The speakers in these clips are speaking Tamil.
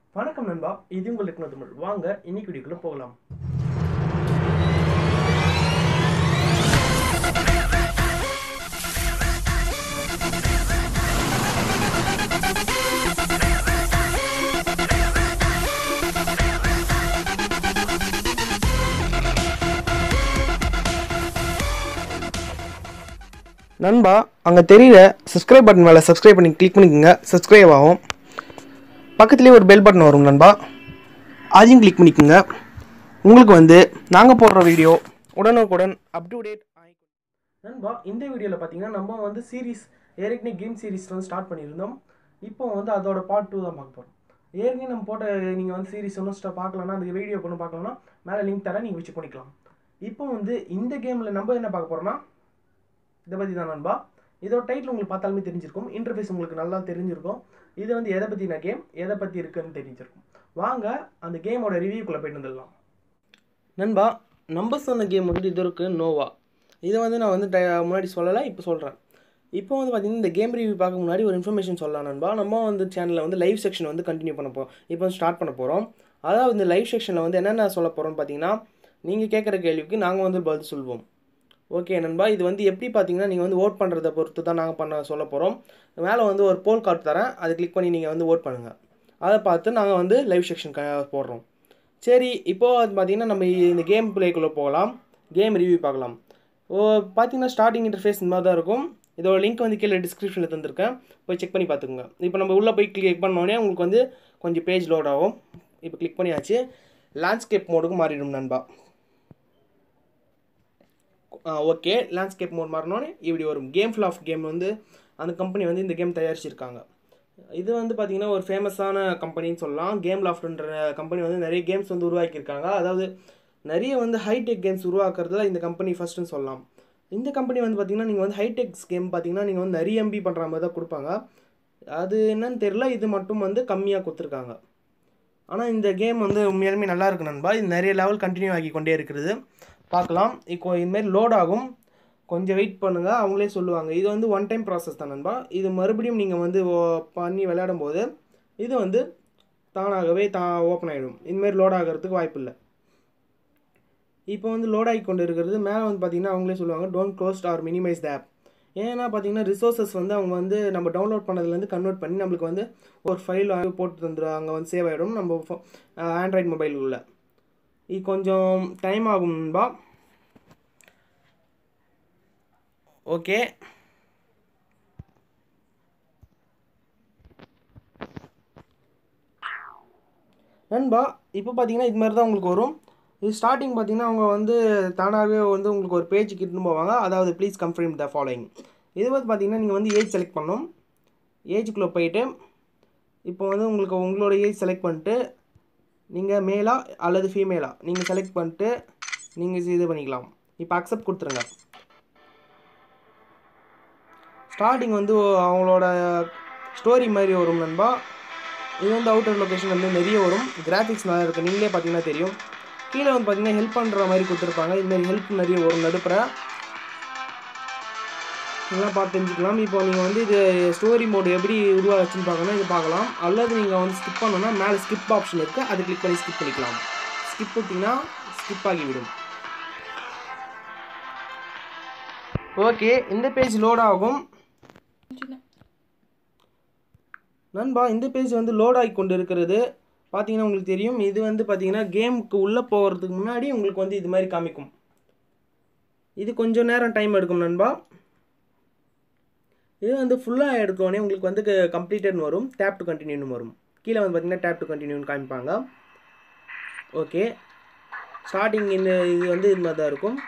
வணக்கம் நண்பா இது உங்கள் இருக்கு தமிழ் வாங்க இன்னைக்கு வீடியோக்குள்ள போகலாம் நண்பா அங்கே தெரியுற சப்ஸ்கிரைப் பட்டன் மேலே சப்ஸ்கிரைப் பண்ணி கிளிக் பண்ணிக்கோங்க சப்ஸ்கிரைப் ஆகும் பக்கத்துலேயே ஒரு பெல் பட்டன் வரும் நண்பா அதையும் கிளிக் பண்ணிக்கோங்க உங்களுக்கு வந்து நாங்கள் போடுற வீடியோ உடனுக்குடன் அப் டு டேட் நண்பா இந்த வீடியோவில் பார்த்தீங்கன்னா நம்ம வந்து சீரிஸ் ஏற்கனவே கேம் சீரிஸ் வந்து ஸ்டார்ட் பண்ணியிருந்தோம் இப்போ வந்து அதோட பார்ட் டூ தான் பார்க்க போகிறோம் ஏற்கனவே நம்ம போட்ட நீங்கள் வந்து சீரிஸ் ஒன்றும் ஸ்டா பார்க்கலன்னா அந்த வீடியோ ஒன்று பார்க்கலன்னா மேலே லிங்க் தரேன் நீங்கள் வச்சு பண்ணிக்கலாம் இப்போ வந்து இந்த கேமில் நம்ம என்ன பார்க்க போகிறோம்னா இதை பற்றி தான் நண்பா இதோட டைட்டில் உங்களுக்கு பார்த்தாலுமே தெரிஞ்சிருக்கும் இன்டர்ஃபேஸ் உங்களுக்கு நல்லா தெரிஞ்சிருக்கும் இது வந்து எதை பற்றின கேம் எதை பற்றி இருக்குன்னு தெரிஞ்சிருக்கும் வாங்க அந்த கேமோட ரிவ்யூக்குள்ளே போயிட்டு வந்துடலாம் நண்பா நம்ம சொன்ன கேம் வந்து இது இருக்கு நோவா இதை வந்து நான் வந்து ட- முன்னாடி சொல்லலை இப்போ சொல்கிறேன் இப்போ வந்து பார்த்தீங்கன்னா இந்த கேம் ரிவ்யூ பார்க்க முன்னாடி ஒரு இன்ஃபர்மேஷன் சொல்லலாம் நண்பா நம்ம வந்து சேனலில் வந்து லைவ் செக்ஷன் வந்து கண்டினியூ பண்ண போகிறோம் இப்போ வந்து ஸ்டார்ட் பண்ண போகிறோம் அதாவது இந்த லைவ் செக்ஷனில் வந்து என்னென்ன சொல்ல போகிறோம்னு பார்த்தீங்கன்னா நீங்கள் கேட்குற கேள்விக்கு நாங்கள் வந்து பதில் சொல்வோம் ஓகே நண்பா இது வந்து எப்படி பார்த்தீங்கன்னா நீங்கள் வந்து ஓட் பண்ணுறதை பொறுத்து தான் நாங்கள் பண்ண சொல்ல போகிறோம் மேலே வந்து ஒரு போல் கார்டு தரேன் அதை கிளிக் பண்ணி நீங்கள் வந்து ஓட் பண்ணுங்கள் அதை பார்த்து நாங்கள் வந்து லைவ் செக்ஷன் போடுறோம் சரி இப்போது அது பார்த்தீங்கன்னா நம்ம இந்த கேம் பிளேக்குள்ளே போகலாம் கேம் ரிவ்யூ பார்க்கலாம் ஓ பார்த்தீங்கன்னா ஸ்டார்டிங் இன்டர்ஃபேஸ் இந்த மாதிரி தான் இருக்கும் இதோட லிங்க் வந்து கீழே டிஸ்கிரிப்ஷனில் தந்திருக்கேன் போய் செக் பண்ணி பார்த்துக்குங்க இப்போ நம்ம உள்ளே போய் கிளிக் பண்ணோடனே உங்களுக்கு வந்து கொஞ்சம் பேஜ் லோட் ஆகும் இப்போ கிளிக் பண்ணியாச்சு லேண்ட்ஸ்கேப் மோடுக்கு மாறிடும் நண்பா ஓகே லேண்ட்ஸ்கேப் மோட் மாறினோடனே இப்படி வரும் கேம் ஃபில் ஆஃப் கேம் வந்து அந்த கம்பெனி வந்து இந்த கேம் தயாரிச்சிருக்காங்க இது வந்து பார்த்தீங்கன்னா ஒரு ஃபேமஸான கம்பெனின்னு சொல்லலாம் கேம் லாஃப்ட்ன்ற கம்பெனி வந்து நிறைய கேம்ஸ் வந்து உருவாக்கியிருக்காங்க அதாவது நிறைய வந்து ஹைடெக் கேம்ஸ் உருவாக்குறதுல இந்த கம்பெனி ஃபஸ்ட்டுன்னு சொல்லலாம் இந்த கம்பெனி வந்து பார்த்தீங்கன்னா நீங்கள் வந்து ஹைடெக்ஸ் கேம் பார்த்தீங்கன்னா நீங்கள் வந்து நிறைய எம்பி பண்ணுற மாதிரி தான் கொடுப்பாங்க அது என்னன்னு தெரியல இது மட்டும் வந்து கம்மியாக கொடுத்துருக்காங்க ஆனால் இந்த கேம் வந்து உண்மையாலுமே நல்லா இருக்கு நண்பா இது நிறைய லெவல் கண்டினியூ ஆகி கொண்டே இருக்கிறது பார்க்கலாம் இப்போ இதுமாரி லோட் ஆகும் கொஞ்சம் வெயிட் பண்ணுங்கள் அவங்களே சொல்லுவாங்க இது வந்து ஒன் டைம் ப்ராசஸ் தான் நண்பா இது மறுபடியும் நீங்கள் வந்து ஓ- பண்ணி விளையாடும் போது இது வந்து தானாகவே தா ஓப்பன் ஆகிடும் இதுமாரி லோட் ஆகிறதுக்கு வாய்ப்பு இல்லை இப்போ வந்து லோட் ஆகி கொண்டு இருக்கிறது மேலே வந்து பார்த்தீங்கன்னா அவங்களே சொல்லுவாங்க don't closed or minimize the app ஏன்னா பார்த்தீங்கன்னா ரிசோர்ஸஸ் வந்து அவங்க வந்து நம்ம டவுன்லோட் பண்ணதுலேருந்து கன்வெர்ட் பண்ணி நம்மளுக்கு வந்து ஒரு ஃபைல் போட்டு தந்துடும் அங்கே வந்து சேவ் ஆகிடும் நம்ம ஆண்ட்ராய்ட் மொபைல் உள்ள இது கொஞ்சம் டைம் ஆகும்பா ஓகே நண்பா இப்போ பார்த்தீங்கன்னா இது மாதிரி தான் உங்களுக்கு வரும் இது ஸ்டார்டிங் பார்த்தீங்கன்னா அவங்க வந்து தானாகவே வந்து உங்களுக்கு ஒரு பேஜுக்கு இட்டுன்னு போவாங்க அதாவது ப்ளீஸ் கன்ஃபர்ம் த ஃபாலோயிங் இது வந்து பார்த்தீங்கன்னா நீங்கள் வந்து ஏஜ் செலக்ட் பண்ணணும் ஏஜுக்குள்ளே போயிட்டு இப்போ வந்து உங்களுக்கு உங்களோட ஏஜ் செலக்ட் பண்ணிட்டு நீங்கள் மேலா அல்லது ஃபீமேலா நீங்கள் செலக்ட் பண்ணிட்டு நீங்கள் இது பண்ணிக்கலாம் இப்போ அக்செப்ட் கொடுத்துருங்க ஸ்டார்டிங் வந்து அவங்களோட ஸ்டோரி மாதிரி வரும் நண்பா இது வந்து அவுட்டர் லொக்கேஷன் வந்து நிறைய வரும் கிராஃபிக்ஸ் நல்லா இருக்குது நீங்களே பார்த்தீங்கன்னா தெரியும் கீழே வந்து பார்த்தீங்கன்னா ஹெல்ப் பண்ணுற மாதிரி கொடுத்துருப்பாங்க இதுமாரி ஹெல்ப் நிறைய வரும் நடுப்புற இதெல்லாம் பார்த்து தெரிஞ்சுக்கலாம் இப்போ நீங்கள் வந்து இது ஸ்டோரி மோடு எப்படி உருவாச்சுன்னு பார்க்கணும் இது பார்க்கலாம் அல்லது நீங்கள் வந்து ஸ்கிப் பண்ணணும்னா மேலே ஸ்கிப் ஆப்ஷன் இருக்குது அதை கிளிக் பண்ணி ஸ்கிப் பண்ணிக்கலாம் ஸ்கிப் பண்ணிட்டீங்கன்னா ஸ்கிப் ஆகிவிடும் ஓகே இந்த பேஜ் லோட் ஆகும் நண்பா இந்த பேஜ் வந்து லோட் ஆகி கொண்டு இருக்கிறது பார்த்தீங்கன்னா உங்களுக்கு தெரியும் இது வந்து பார்த்தீங்கன்னா கேமுக்கு உள்ளே போகிறதுக்கு முன்னாடி உங்களுக்கு வந்து இது மாதிரி காமிக்கும் இது கொஞ்சம் நேரம் டைம் எடுக்கும் நண்பா இது வந்து ஃபுல்லாக எடுத்தோடனே உங்களுக்கு வந்து கம்ப்ளீட்டட்னு வரும் டேப் டு கண்டினியூன்னு வரும் கீழே வந்து பார்த்தீங்கன்னா டேப் டு கண்டினியூன்னு காமிப்பாங்க ஓகே ஸ்டார்டிங் இந்த இது வந்து இது மாதிரி தான் இருக்கும்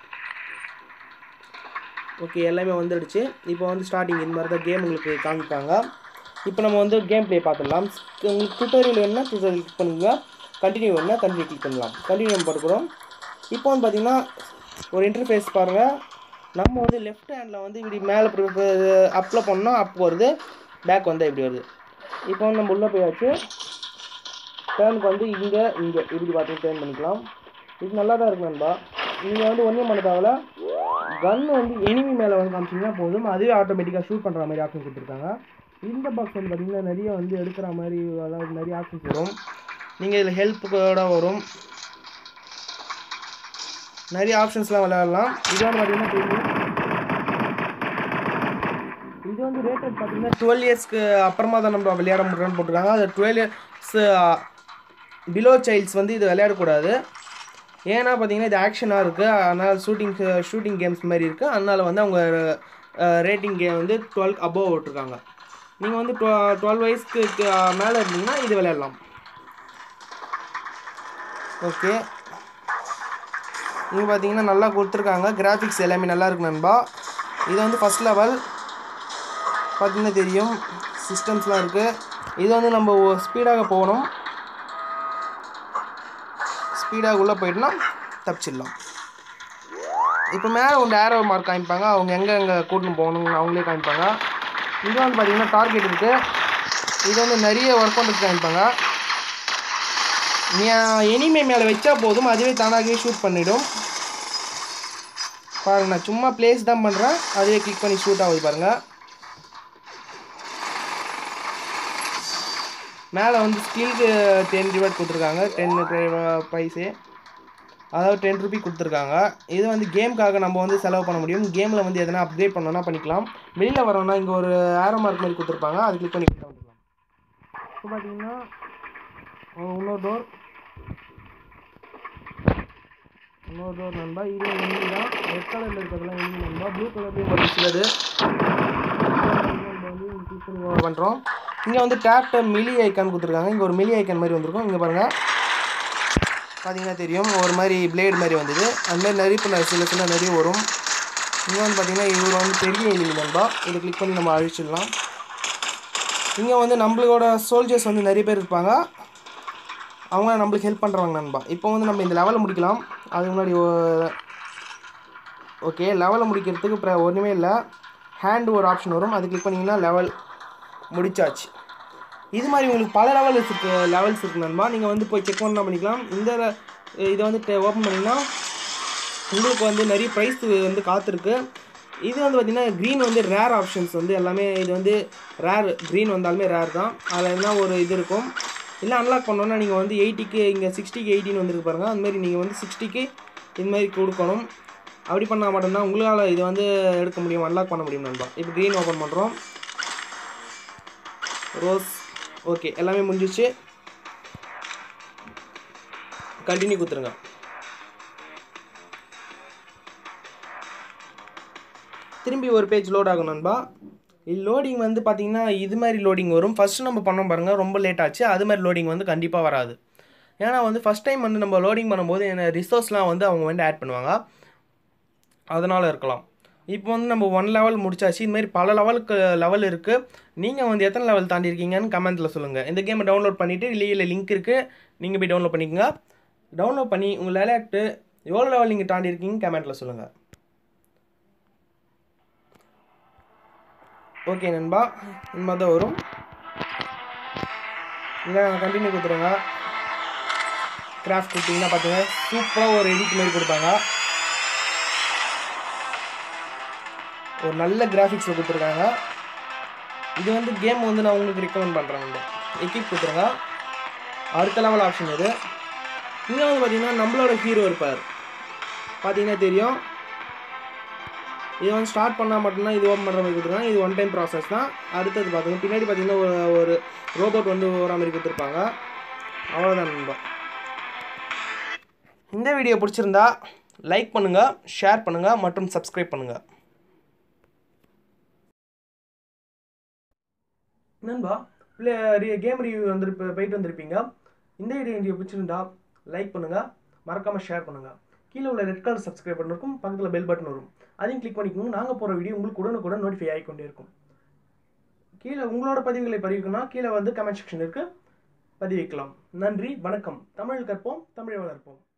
ஓகே எல்லாமே வந்துடுச்சு இப்போ வந்து ஸ்டார்டிங் இந்த மாதிரி தான் கேம் உங்களுக்கு காமிப்பாங்க இப்போ நம்ம வந்து கேம் ப்ளே பார்த்துடலாம் உங்களுக்கு டுட்டோரியல் வேணும்னா டுட்டோரியல் கிளிக் பண்ணுங்க கண்டினியூ வேணும்னா கண்டினியூ கிளிக் பண்ணலாம் கண்டினியூ பார்க்குறோம் இப்போ வந்து பார்த்தீங்கன்னா ஒரு இன்டர்ஃபேஸ் பாருங்கள் நம்ம வந்து லெஃப்ட் ஹேண்டில் வந்து இப்படி மேலே அப்பில் பண்ணோம் அப் வருது பேக் வந்தால் இப்படி வருது இப்போ வந்து நம்ம உள்ளே போயாச்சு டேர்னுக்கு வந்து இங்கே இங்கே இப்படி பார்த்து டேர்ன் பண்ணிக்கலாம் இது நல்லா தான் இருக்கு நண்பா நீங்கள் வந்து ஒன்றும் பண்ண தேவையில்ல கன் வந்து எனிமி மேலே வந்து காமிச்சிங்கன்னா போதும் அதுவே ஆட்டோமேட்டிக்காக ஷூட் பண்ணுற மாதிரி ஆப்ஷன் கொடுத்துருக்காங்க இந்த பாக்ஸ் வந்து பார்த்தீங்கன்னா நிறைய வந்து எடுக்கிற மாதிரி அதாவது நிறைய ஆப்ஷன்ஸ் வரும் நீங்கள் இதில் ஹெல்ப்புக்கூட வரும் நிறைய ஆப்ஷன்ஸ்லாம் விளையாடலாம் இது வந்து பார்த்தீங்கன்னா தெரியும் இது வந்து ரேட்டட் பார்த்தீங்கன்னா டுவெல் இயர்ஸ்க்கு அப்புறமா தான் நம்ம விளையாட முடியும்னு போட்டிருக்காங்க அது டுவெல் இயர்ஸ் பிலோ சைல்ட்ஸ் வந்து இது விளையாடக்கூடாது ஏன்னா பார்த்தீங்கன்னா இது ஆக்ஷனாக இருக்குது அதனால் ஷூட்டிங் ஷூட்டிங் கேம்ஸ் மாதிரி இருக்குது அதனால் வந்து அவங்க ரேட்டிங் கேம் வந்து டுவெல் அபோவ் விட்ருக்காங்க நீங்கள் வந்து டுவ டுவெல் வயசுக்கு மேலே இருந்தீங்கன்னா இது விளையாடலாம் ஓகே இங்கே பார்த்தீங்கன்னா நல்லா கொடுத்துருக்காங்க கிராஃபிக்ஸ் எல்லாமே நல்லா இருக்கு நண்பா இது வந்து ஃபஸ்ட் லெவல் பார்த்தீங்கன்னா தெரியும் சிஸ்டம்ஸ்லாம் இருக்குது இது வந்து நம்ம ஸ்பீடாக போகணும் ஸ்பீடாக உள்ளே போயிட்டுனா தப்பிச்சிடலாம் இப்போ மேலே ஒரு ஏரோ மார்க் காமிப்பாங்க அவங்க எங்கே எங்கே கூட்டின்னு போகணும்னு அவங்களே காமிப்பாங்க இது வந்து பார்த்தீங்கன்னா டார்கெட் இருக்குது இது வந்து நிறைய ஒர்க் பண்ணுறதுக்கு காமிப்பாங்க நீ எனிமே மேலே வச்சா போதும் அதுவே தானாகவே ஷூட் பண்ணிடும் பாருங்க நான் சும்மா பிளேஸ் தான் பண்ணுறேன் அதுவே கிளிக் பண்ணி ஷூட் ஆகுது பாருங்கள் மேலே வந்து ஸ்கில்க்கு டென் ரிவார்ட் கொடுத்துருக்காங்க டென் ப்ரைஸு அதாவது டென் ருபி கொடுத்துருக்காங்க இது வந்து கேமுக்காக நம்ம வந்து செலவு பண்ண முடியும் கேமில் வந்து எதனா அப்கிரேட் பண்ணோன்னா பண்ணிக்கலாம் வெளியில் வரோன்னா இங்கே ஒரு ஆரோ மார்க் மாதிரி கொடுத்துருப்பாங்க அது கிளிக் பண்ணி கிட்ட வந்துடலாம் இப்போ பார்த்தீங்கன்னா இன்னொரு டோர் இன்னொரு டோர் நண்பா இது எண்ணி தான் ரெட் கலரில் இருக்கிறதுலாம் எண்ணி நண்பா ப்ளூ கலர்லேயும் ஒரு சிலது பண்ணுறோம் இங்கே வந்து டேப்ட மிலி ஐக்கான் கொடுத்துருக்காங்க இங்கே ஒரு மிலி ஐக்கான் மாதிரி வந்திருக்கும் இங்கே பாருங்கள் பார்த்தீங்கன்னா தெரியும் ஒரு மாதிரி பிளேடு மாதிரி வந்தது அந்த மாதிரி நிறைய இப்போ சில சில நிறைய வரும் இங்கே வந்து பார்த்தீங்கன்னா இவர் வந்து பெரிய எனிமி நண்பா இதை கிளிக் பண்ணி நம்ம அழிச்சிடலாம் இங்கே வந்து நம்மளோட சோல்ஜர்ஸ் வந்து நிறைய பேர் இருப்பாங்க அவங்க நம்மளுக்கு ஹெல்ப் பண்ணுறாங்க நண்பா இப்போ வந்து நம்ம இந்த லெவலை முடிக்கலாம் அதுக்கு முன்னாடி ஓகே லெவலை முடிக்கிறதுக்கு இப்போ ஒன்றுமே இல்லை ஹேண்ட் ஒரு ஆப்ஷன் வரும் அது கிளிக் பண்ணிங்கன்னா லெவல் முடிச்சாச்சு இது மாதிரி உங்களுக்கு பல லெவல்ஸ் இருக்கு லெவல்ஸ் இருக்கு நண்பா நீங்கள் வந்து போய் செக் பண்ணால் பண்ணிக்கலாம் இந்த இதை வந்து ஓப்பன் பண்ணிங்கன்னா உங்களுக்கு வந்து நிறைய ப்ரைஸ் வந்து காத்திருக்கு இது வந்து பார்த்திங்கன்னா க்ரீன் வந்து ரேர் ஆப்ஷன்ஸ் வந்து எல்லாமே இது வந்து ரேர் க்ரீன் வந்தாலுமே ரேர் தான் அதில் என்ன ஒரு இது இருக்கும் இல்லை அன்லாக் பண்ணோன்னா நீங்கள் வந்து எயிட்டிக்கு இங்கே சிக்ஸ்டிக்கு எயிட்டின்னு வந்துருக்கு பாருங்கள் அதுமாரி நீங்கள் வந்து சிக்ஸ்டிக்கு இது மாதிரி கொடுக்கணும் அப்படி பண்ணால் மட்டும்தான் உங்களால் இது வந்து எடுக்க முடியும் அன்லாக் பண்ண முடியும் நண்பா இப்போ க்ரீன் ஓப்பன் பண்ணுறோம் ரோஸ் ஓகே எல்லாமே முடிஞ்சிச்சு கண்டினியூ கொடுத்துருங்க திரும்பி ஒரு பேஜ் லோட் ஆகும் நண்பா லோடிங் வந்து பார்த்தீங்கன்னா இது மாதிரி லோடிங் வரும் ஃபஸ்ட்டு நம்ம பண்ணோம் பாருங்கள் ரொம்ப லேட் ஆச்சு அது மாதிரி லோடிங் வந்து கண்டிப்பாக வராது ஏன்னா வந்து ஃபஸ்ட் டைம் வந்து நம்ம லோடிங் பண்ணும்போது என்ன ரிசோர்ஸ்லாம் வந்து அவங்க வந்து ஆட் பண்ணுவாங்க அதனால் இருக்கலாம் இப்போ வந்து நம்ம ஒன் லெவல் முடிச்சாச்சு இது மாதிரி பல லெவலுக்கு லெவல் இருக்குது நீங்கள் வந்து எத்தனை லெவல் தாண்டி இருக்கீங்கன்னு கமெண்ட்டில் சொல்லுங்கள் இந்த கேமை டவுன்லோட் பண்ணிவிட்டு இல்லை லிங்க் இருக்குது நீங்கள் போய் டவுன்லோட் பண்ணிக்கோங்க டவுன்லோட் பண்ணி உங்கள் விளையாட்டு எவ்வளோ லெவல் நீங்கள் தாண்டி இருக்கீங்க கமெண்ட்டில் சொல்லுங்கள் ஓகே நண்பா இந்த மாதிரி தான் வரும் இல்லை கண்டினியூ கொடுத்துருங்க கிராஃப்ட் கொடுத்தீங்கன்னா பார்த்தீங்க சூப்பராக ஒரு எடிட் மாதிரி கொடுப்பாங்க ஒரு நல்ல கிராஃபிக்ஸில் கொடுத்துருக்காங்க இது வந்து கேம் வந்து நான் உங்களுக்கு ரெக்கமெண்ட் பண்ணுறேன் எக்யூப் கொடுத்துருங்க அடுத்த லெவல் ஆப்ஷன் இது இங்கே வந்து பார்த்தீங்கன்னா நம்மளோட ஹீரோ இருப்பார் பார்த்தீங்கன்னா தெரியும் இது வந்து ஸ்டார்ட் பண்ணால் மட்டும்தான் இது ஓப்பன் பண்ணுற மாதிரி கொடுத்துருக்காங்க இது ஒன் டைம் ப்ராசஸ் தான் அடுத்தது பார்த்தீங்கன்னா பின்னாடி பார்த்தீங்கன்னா ஒரு ஒரு ரோபோட் வந்து வர மாதிரி கொடுத்துருப்பாங்க அவ்வளோதான் நண்பா இந்த வீடியோ பிடிச்சிருந்தா லைக் பண்ணுங்கள் ஷேர் பண்ணுங்கள் மற்றும் சப்ஸ்கிரைப் பண்ணுங்கள் நண்பா கேம் ரிவ்யூ வந்து போயிட்டு வந்திருப்பீங்க இந்த வீடியோ பிடிச்சிருந்தா லைக் பண்ணுங்கள் மறக்காமல் ஷேர் பண்ணுங்கள் கீழே உள்ள ரெட் கலர் சப்ஸ்கிரைப் பட்டன் இருக்கும் பக்கத்தில் பெல் பட்டன் வரும் அதையும் கிளிக் பண்ணிக்கோங்க நாங்கள் போகிற வீடியோ உங்களுக்கு உடனுக்குடன் நோட்டிஃபை ஆகிக்கொண்டே இருக்கும் கீழே உங்களோட பதிவுகளை பதிவிக்கணும்னா கீழே வந்து கமெண்ட் செக்ஷன் இருக்குது பதிவிக்கலாம் நன்றி வணக்கம் தமிழ் கற்போம் தமிழை வளர்ப்போம்